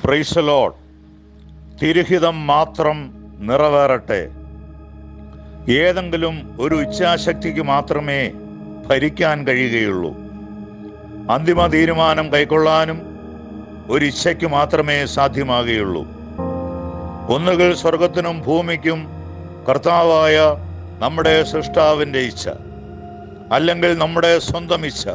പ്രൈസലോഡ് തിരുഹിതം മാത്രം നിറവേറട്ടെ ഏതെങ്കിലും ഒരു ഇച്ഛാശക്തിക്ക് മാത്രമേ ഭരിക്കാൻ കഴിയുകയുള്ളൂ അന്തിമ തീരുമാനം കൈക്കൊള്ളാനും ഒരു ഇച്ഛയ്ക്ക് മാത്രമേ സാധ്യമാകുകയുള്ളൂ ഒന്നുകിൽ സ്വർഗത്തിനും ഭൂമിക്കും കർത്താവായ നമ്മുടെ സൃഷ്ടാവിൻ്റെ ഇച്ഛ അല്ലെങ്കിൽ നമ്മുടെ സ്വന്തം ഇച്ഛ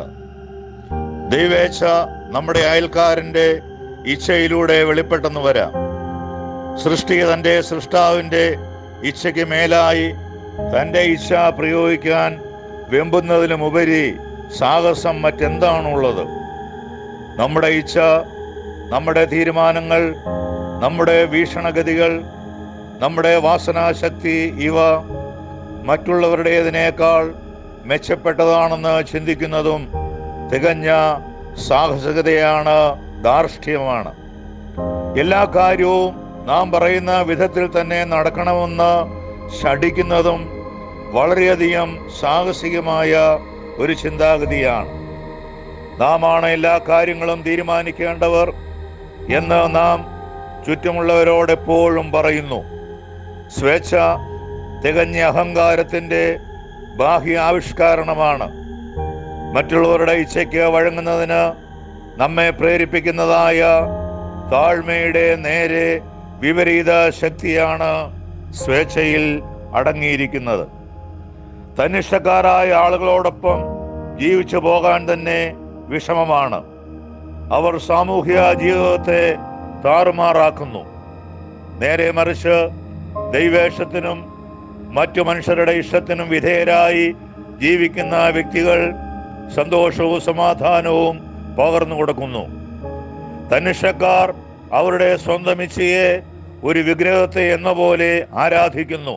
ദൈവേച്ഛ നമ്മുടെ അയൽക്കാരൻ്റെ ഇച്ഛയിലൂടെ വെളിപ്പെട്ടെന്ന് വരാം സൃഷ്ടി തൻ്റെ സൃഷ്ടാവിൻ്റെ ഇച്ഛയ്ക്ക് മേലായി തൻ്റെ ഇച്ഛ പ്രയോഗിക്കാൻ വെമ്പുന്നതിലുമുപരി സാഹസം മറ്റെന്താണുള്ളത് നമ്മുടെ ഇച്ഛ നമ്മുടെ തീരുമാനങ്ങൾ നമ്മുടെ വീക്ഷണഗതികൾ നമ്മുടെ വാസനാശക്തി ഇവ മറ്റുള്ളവരുടേതിനേക്കാൾ മെച്ചപ്പെട്ടതാണെന്ന് ചിന്തിക്കുന്നതും തികഞ്ഞ സാഹസികതയാണ് ധാർഷ്ട്യമാണ് എല്ലാ കാര്യവും നാം പറയുന്ന വിധത്തിൽ തന്നെ നടക്കണമെന്ന് ശഠിക്കുന്നതും വളരെയധികം സാഹസികമായ ഒരു ചിന്താഗതിയാണ് നാം ആണ് എല്ലാ കാര്യങ്ങളും തീരുമാനിക്കേണ്ടവർ എന്ന് നാം ചുറ്റുമുള്ളവരോട് എപ്പോഴും പറയുന്നു സ്വേച്ഛ തികഞ്ഞ അഹങ്കാരത്തിൻ്റെ ബാഹ്യ ആവിഷ്കാരണമാണ് മറ്റുള്ളവരുടെ ഇച്ഛയ്ക്ക് വഴങ്ങുന്നതിന് നമ്മെ പ്രേരിപ്പിക്കുന്നതായ താഴ്മയുടെ നേരെ വിപരീത ശക്തിയാണ് സ്വേച്ഛയിൽ അടങ്ങിയിരിക്കുന്നത് തന്നിഷ്ടക്കാരായ ആളുകളോടൊപ്പം ജീവിച്ചു പോകാൻ തന്നെ വിഷമമാണ് അവർ സാമൂഹ്യ ജീവിതത്തെ താറുമാറാക്കുന്നു നേരെ മറിച്ച് ദൈവേഷത്തിനും മറ്റു മനുഷ്യരുടെ ഇഷ്ടത്തിനും വിധേയരായി ജീവിക്കുന്ന വ്യക്തികൾ സന്തോഷവും സമാധാനവും പകർന്നു കൊടുക്കുന്നു തന്നിഷ്ടക്കാർ അവരുടെ സ്വന്തം ഇച്ഛയെ ഒരു വിഗ്രഹത്തെ എന്ന പോലെ ആരാധിക്കുന്നു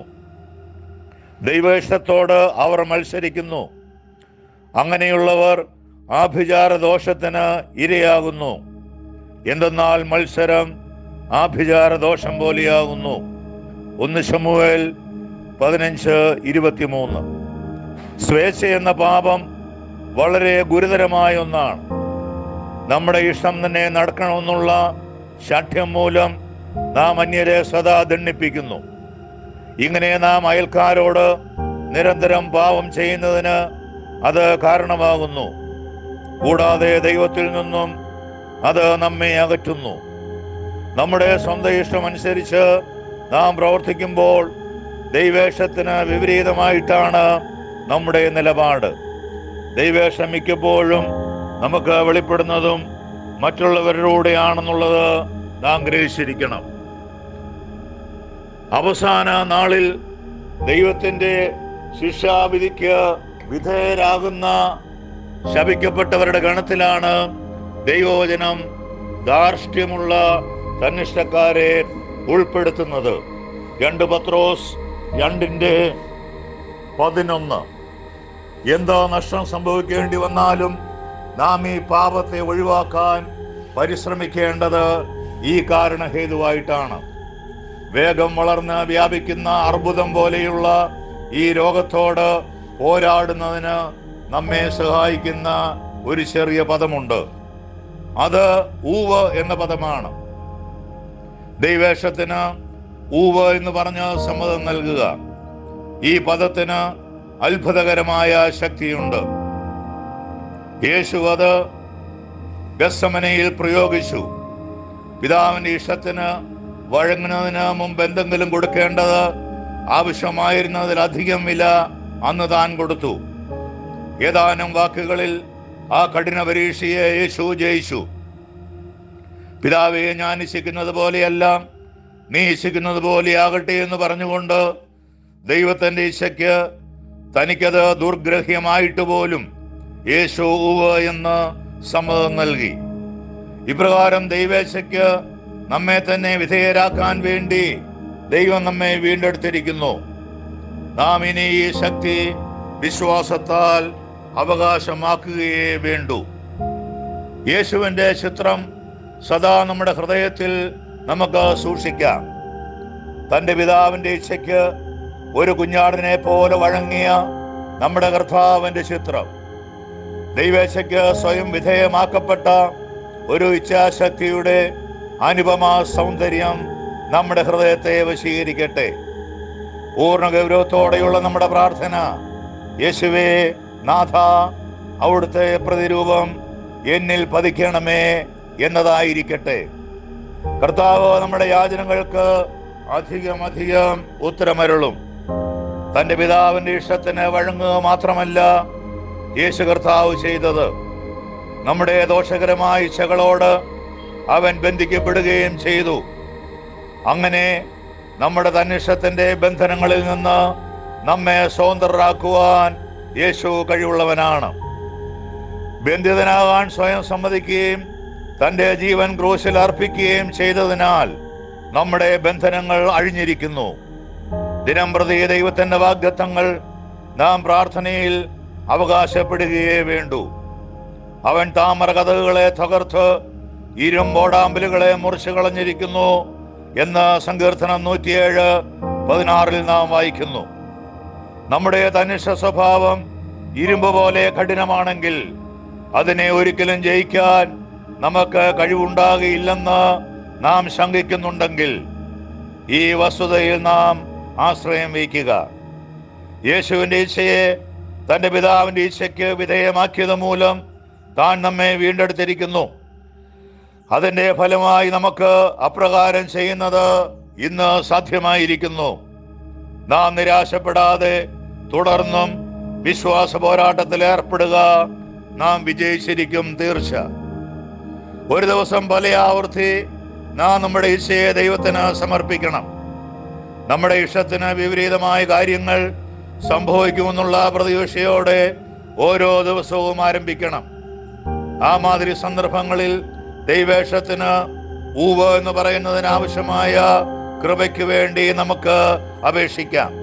ദൈവേഷ്ടത്തോട് അവർ മത്സരിക്കുന്നു അങ്ങനെയുള്ളവർ ആഭിചാര ദോഷത്തിന് ഇരയാകുന്നു എന്തെന്നാൽ മത്സരം ആഭിചാര ദോഷം പോലെയാകുന്നു ഒന്ന് ശമുവേൽ പതിനഞ്ച് ഇരുപത്തിമൂന്ന് സ്വേച്ഛ എന്ന പാപം വളരെ ഗുരുതരമായ ഒന്നാണ് നമ്മുടെ ഇഷ്ടം തന്നെ നടക്കണമെന്നുള്ള ശാഠ്യം മൂലം നാം അന്യരെ സദാ ദണ്ണിപ്പിക്കുന്നു ഇങ്ങനെ നാം അയൽക്കാരോട് നിരന്തരം പാപം ചെയ്യുന്നതിന് അത് കാരണമാകുന്നു കൂടാതെ ദൈവത്തിൽ നിന്നും അത് നമ്മെ അകറ്റുന്നു നമ്മുടെ സ്വന്തം ഇഷ്ടമനുസരിച്ച് നാം പ്രവർത്തിക്കുമ്പോൾ ദൈവേഷത്തിന് വിപരീതമായിട്ടാണ് നമ്മുടെ നിലപാട് ദൈവേഷം മിക്കപ്പോഴും നമുക്ക് വെളിപ്പെടുന്നതും മറ്റുള്ളവരിലൂടെയാണെന്നുള്ളത് നാം ഗ്രഹിച്ചിരിക്കണം അവസാന നാളിൽ ദൈവത്തിന്റെ ശിക്ഷാവിധിക്ക് വിധേയരാകുന്ന ശപിക്കപ്പെട്ടവരുടെ ഗണത്തിലാണ് ദൈവവചനം ധാർഷ്ട്യമുള്ള തന്നിഷ്ടക്കാരെ ഉൾപ്പെടുത്തുന്നത് രണ്ട് പത്രോസ് രണ്ടിന്റെ പതിനൊന്ന് എന്തോ നഷ്ടം സംഭവിക്കേണ്ടി വന്നാലും നാം ഈ പാപത്തെ ഒഴിവാക്കാൻ പരിശ്രമിക്കേണ്ടത് ഈ കാരണഹേതുവായിട്ടാണ് വേഗം വളർന്ന് വ്യാപിക്കുന്ന അർബുദം പോലെയുള്ള ഈ രോഗത്തോട് പോരാടുന്നതിന് നമ്മെ സഹായിക്കുന്ന ഒരു ചെറിയ പദമുണ്ട് അത് ഊവ് എന്ന പദമാണ് ദൈവേഷത്തിന് ഊവ് എന്ന് പറഞ്ഞ് സമ്മതം നൽകുക ഈ പദത്തിന് അത്ഭുതകരമായ ശക്തിയുണ്ട് യേശു അത് ഗസമനയിൽ പ്രയോഗിച്ചു പിതാവിന്റെ ഇഷ്ടത്തിന് വഴങ്ങുന്നതിന് മുമ്പ് എന്തെങ്കിലും കൊടുക്കേണ്ടത് ആവശ്യമായിരുന്നതിലധികം വില അന്ന് താൻ കൊടുത്തു ഏതാനും വാക്കുകളിൽ ആ കഠിന പരീക്ഷയെ യേശു ജയിച്ചു പിതാവെ ഞാൻ ഇച്ഛിക്കുന്നത് പോലെയല്ല നീ ഇച്ഛിക്കുന്നത് പോലെയാകട്ടെ എന്ന് പറഞ്ഞുകൊണ്ട് ദൈവത്തിന്റെ ഇച്ഛയ്ക്ക് തനിക്കത് ദുർഗ്രഹ്യമായിട്ട് പോലും യേശു ഉവ് എന്ന് സമ്മതം നൽകി ഇപ്രകാരം ദൈവേച്ഛയ്ക്ക് നമ്മെ തന്നെ വിധേയരാക്കാൻ വേണ്ടി ദൈവം നമ്മെ വീണ്ടെടുത്തിരിക്കുന്നു നാം ഇനി ഈ ശക്തി വിശ്വാസത്താൽ അവകാശമാക്കുകയേ വേണ്ടൂ യേശുവിന്റെ ചിത്രം സദാ നമ്മുടെ ഹൃദയത്തിൽ നമുക്ക് സൂക്ഷിക്കാം തന്റെ പിതാവിന്റെ ഇച്ഛയ്ക്ക് ഒരു കുഞ്ഞാടിനെ പോലെ വഴങ്ങിയ നമ്മുടെ കർത്താവിന്റെ ചിത്രം ദൈവേച്ഛയ്ക്ക് സ്വയം വിധേയമാക്കപ്പെട്ട ഒരു ഇച്ഛാശക്തിയുടെ അനുപമ സൗന്ദര്യം നമ്മുടെ ഹൃദയത്തെ വശീകരിക്കട്ടെ പൂർണ്ണ ഗൗരവത്തോടെയുള്ള നമ്മുടെ പ്രാർത്ഥന യേശുവേ നാഥ അവിടുത്തെ പ്രതിരൂപം എന്നിൽ പതിക്കണമേ എന്നതായിരിക്കട്ടെ കർത്താവ് നമ്മുടെ യാചനകൾക്ക് അധികം അധികം ഉത്തരമരുളും തന്റെ പിതാവിന്റെ ഇഷ്ടത്തിന് വഴങ്ങുക മാത്രമല്ല യേശു കർത്താവ് ചെയ്തത് നമ്മുടെ ദോഷകരമായ ഇച്ഛകളോട് അവൻ ബന്ധിക്കപ്പെടുകയും ചെയ്തു അങ്ങനെ നമ്മുടെ തന്നിഷ്ടത്തിന്റെ ബന്ധനങ്ങളിൽ നിന്ന് നമ്മെ സ്വതന്ത്രരാക്കുവാൻ യേശു കഴിവുള്ളവനാണ് ബന്ധിതനാകാൻ സ്വയം സമ്മതിക്കുകയും തന്റെ ജീവൻ ക്രൂശിൽ അർപ്പിക്കുകയും ചെയ്തതിനാൽ നമ്മുടെ ബന്ധനങ്ങൾ അഴിഞ്ഞിരിക്കുന്നു ദിനം പ്രതി ദൈവത്തിന്റെ വാഗ്ദത്തങ്ങൾ നാം പ്രാർത്ഥനയിൽ അവകാശപ്പെടുകയേ വേണ്ടൂ അവൻ താമര കഥകളെ തകർത്ത് ഇരുമ്പോടാമ്പലുകളെ മുറിച്ചു കളഞ്ഞിരിക്കുന്നു എന്ന് സങ്കീർത്തനം നൂറ്റിയേഴ് പതിനാറിൽ നാം വായിക്കുന്നു നമ്മുടെ തനിഷ്ഠ സ്വഭാവം ഇരുമ്പ് പോലെ കഠിനമാണെങ്കിൽ അതിനെ ഒരിക്കലും ജയിക്കാൻ നമുക്ക് കഴിവുണ്ടാകുകയില്ലെന്ന് നാം ശങ്കിക്കുന്നുണ്ടെങ്കിൽ ഈ വസ്തുതയിൽ നാം ആശ്രയം വയ്ക്കുക യേശുവിന്റെ ഇച്ഛയെ തന്റെ പിതാവിന്റെ ഇച്ഛയ്ക്ക് വിധേയമാക്കിയത് മൂലം താൻ നമ്മെ വീണ്ടെടുത്തിരിക്കുന്നു അതിന്റെ ഫലമായി നമുക്ക് അപ്രകാരം ചെയ്യുന്നത് ഇന്ന് സാധ്യമായിരിക്കുന്നു നാം നിരാശപ്പെടാതെ തുടർന്നും വിശ്വാസ പോരാട്ടത്തിൽ ഏർപ്പെടുക നാം വിജയിച്ചിരിക്കും തീർച്ച ഒരു ദിവസം പല ആവർത്തി നാം നമ്മുടെ ഇച്ഛയെ ദൈവത്തിന് സമർപ്പിക്കണം നമ്മുടെ ഇഷ്ടത്തിന് വിപരീതമായ കാര്യങ്ങൾ സംഭവിക്കുമെന്നുള്ള പ്രതീക്ഷയോടെ ഓരോ ദിവസവും ആരംഭിക്കണം ആ മാതിരി സന്ദർഭങ്ങളിൽ ദൈവേഷത്തിന് ഊവ് എന്ന് പറയുന്നതിന് ആവശ്യമായ കൃപയ്ക്ക് വേണ്ടി നമുക്ക് അപേക്ഷിക്കാം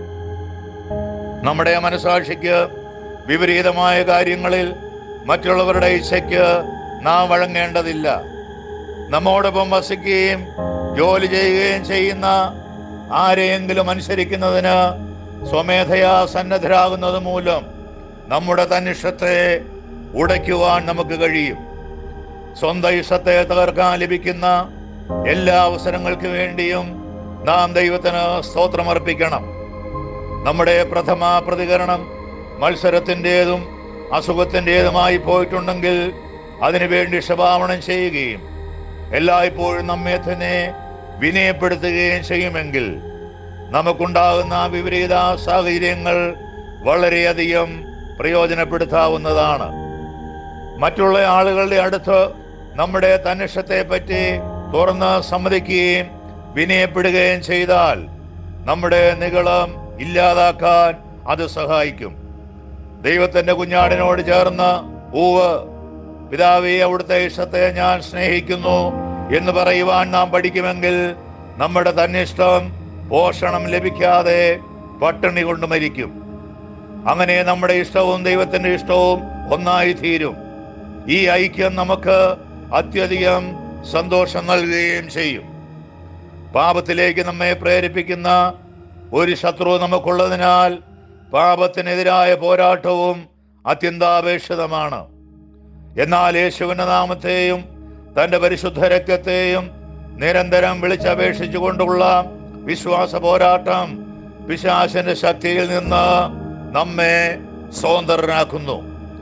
നമ്മുടെ മനസാക്ഷിക്ക് വിപരീതമായ കാര്യങ്ങളിൽ മറ്റുള്ളവരുടെ ഇച്ഛയ്ക്ക് നാം വഴങ്ങേണ്ടതില്ല നമ്മോടൊപ്പം വസിക്കുകയും ജോലി ചെയ്യുകയും ചെയ്യുന്ന ആരെയെങ്കിലും അനുസരിക്കുന്നതിന് സ്വമേധയാ സന്നദ്ധരാകുന്നത് മൂലം നമ്മുടെ തന്നിഷ്ടത്തെ ഉടയ്ക്കുവാൻ നമുക്ക് കഴിയും സ്വന്തം ഇഷ്ടത്തെ തകർക്കാൻ ലഭിക്കുന്ന എല്ലാ അവസരങ്ങൾക്ക് വേണ്ടിയും നാം ദൈവത്തിന് സ്തോത്രമർപ്പിക്കണം നമ്മുടെ പ്രഥമ പ്രതികരണം മത്സരത്തിൻ്റെതും അസുഖത്തിൻ്റെതുമായി പോയിട്ടുണ്ടെങ്കിൽ അതിനുവേണ്ടി ക്ഷമാപണം ചെയ്യുകയും എല്ലായ്പ്പോഴും നമ്മെ തന്നെ വിനയപ്പെടുത്തുകയും ചെയ്യുമെങ്കിൽ നമുക്കുണ്ടാകുന്ന വിപരീത സാഹചര്യങ്ങൾ വളരെയധികം പ്രയോജനപ്പെടുത്താവുന്നതാണ് മറ്റുള്ള ആളുകളുടെ അടുത്ത് നമ്മുടെ തന്നിഷ്ടത്തെ പറ്റി തുറന്ന് സമ്മതിക്കുകയും വിനയപ്പെടുകയും ചെയ്താൽ നമ്മുടെ നികളം ഇല്ലാതാക്കാൻ അത് സഹായിക്കും ദൈവത്തിന്റെ കുഞ്ഞാടിനോട് ചേർന്ന് ഊവ് പിതാവേ അവിടുത്തെ ഇഷ്ടത്തെ ഞാൻ സ്നേഹിക്കുന്നു എന്ന് പറയുവാൻ നാം പഠിക്കുമെങ്കിൽ നമ്മുടെ തന്നിഷ്ടം പോഷണം ലഭിക്കാതെ പട്ടിണി കൊണ്ട് മരിക്കും അങ്ങനെ നമ്മുടെ ഇഷ്ടവും ദൈവത്തിന്റെ ഇഷ്ടവും ഒന്നായി തീരും ഈ ഐക്യം നമുക്ക് അത്യധികം സന്തോഷം നൽകുകയും ചെയ്യും പാപത്തിലേക്ക് നമ്മെ പ്രേരിപ്പിക്കുന്ന ഒരു ശത്രു നമുക്കുള്ളതിനാൽ പാപത്തിനെതിരായ പോരാട്ടവും അത്യന്താപേക്ഷിതമാണ് എന്നാൽ യേശുവിന്റെ നാമത്തെയും തന്റെ പരിശുദ്ധ രക്തത്തെയും നിരന്തരം വിളിച്ചപേക്ഷിച്ചുകൊണ്ടുള്ള വിശ്വാസ പോരാട്ടം പിശാശന്റെ ശക്തിയിൽ നിന്ന് നമ്മെ സ്വതന്ത്രനാക്കുന്നു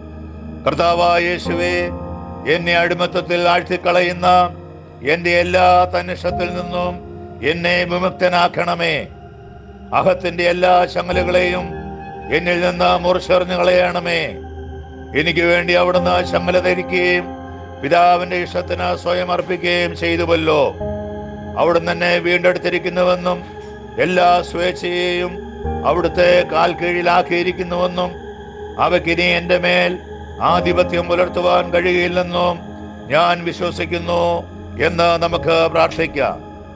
കർത്താവായ യേശുവേ എന്നെ അടിമത്തത്തിൽ ആഴ്ത്തിക്കളയുന്ന എന്റെ എല്ലാ തന്നിഷ്ടത്തിൽ നിന്നും എന്നെ വിമുക്തനാക്കണമേ അഹത്തിന്റെ എല്ലാ ചങ്ങലകളെയും എന്നിൽ നിന്ന് മുറിച്ചെറിഞ്ഞു കളയണമേ എനിക്ക് വേണ്ടി അവിടുന്ന് ചങ്ങല ധരിക്കുകയും പിതാവിന്റെ ഇഷ്ടത്തിന് സ്വയം അർപ്പിക്കുകയും ചെയ്തുവല്ലോ അവിടുന്ന് എന്നെ വീണ്ടെടുത്തിരിക്കുന്നുവെന്നും എല്ലാ സ്വേച്ഛയെയും അവിടുത്തെ കാൽ കീഴിലാക്കിയിരിക്കുന്നുവെന്നും അവയ്ക്കിനി എൻ്റെ മേൽ ആധിപത്യം പുലർത്തുവാൻ കഴിയില്ലെന്നും ഞാൻ വിശ്വസിക്കുന്നു എന്ന് നമുക്ക് പ്രാർത്ഥിക്കാം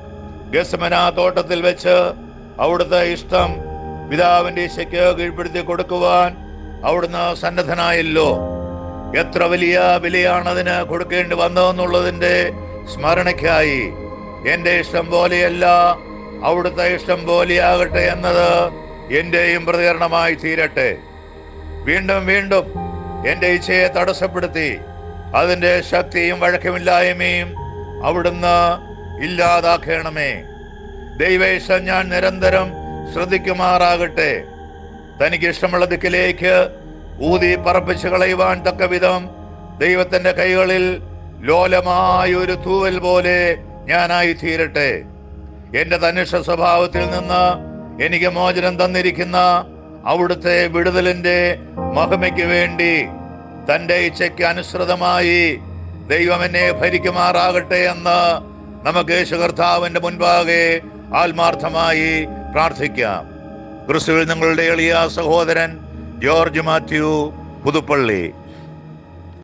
ഗസമന തോട്ടത്തിൽ വെച്ച് അവിടുത്തെ ഇഷ്ടം പിതാവിന്റെ ഇശയ്ക്ക് കീഴ്പ്പെടുത്തി കൊടുക്കുവാൻ അവിടുന്ന് സന്നദ്ധനായല്ലോ എത്ര വലിയ വിലയാണ് അതിന് കൊടുക്കേണ്ടി വന്നതെന്നുള്ളതിന്റെ സ്മരണയ്ക്കായി എന്റെ ഇഷ്ടം പോലെയല്ല അവിടുത്തെ ഇഷ്ടം പോലെയാകട്ടെ എന്നത് എന്റെയും പ്രതികരണമായി തീരട്ടെ വീണ്ടും വീണ്ടും എന്റെ ഇച്ഛയെ തടസ്സപ്പെടുത്തി അതിന്റെ ശക്തിയും വഴക്കമില്ലായ്മയും അവിടുന്ന് ഇല്ലാതാക്കണമേ ദൈവേശ ഞാൻ നിരന്തരം ശ്രദ്ധിക്കുമാറാകട്ടെ തനിക്ക് ഇഷ്ടമുള്ള ദിക്കിലേക്ക് ഊതി പറപ്പിച്ച് കളയുവാൻ തക്ക വിധം ദൈവത്തിന്റെ കൈകളിൽ ലോലമായ ഒരു തൂവൽ പോലെ ഞാനായി തീരട്ടെ എന്റെ തനിഷ സ്വഭാവത്തിൽ നിന്ന് എനിക്ക് മോചനം തന്നിരിക്കുന്ന അവിടുത്തെ വിടുതലിന്റെ മഹിമയ്ക്ക് വേണ്ടി തന്റെ ഇച്ഛയ്ക്ക് അനുസൃതമായി ദൈവം എന്നെ ഭരിക്കുമാറാകട്ടെ എന്ന് നമുക്ക് യേശു കർത്താവിന്റെ മുൻപാകെ ആത്മാർത്ഥമായി പ്രാർത്ഥിക്കാം ക്രിസ്തുവിൽ നിങ്ങളുടെ എളിയ സഹോദരൻ ജോർജ് മാത്യു പുതുപ്പള്ളി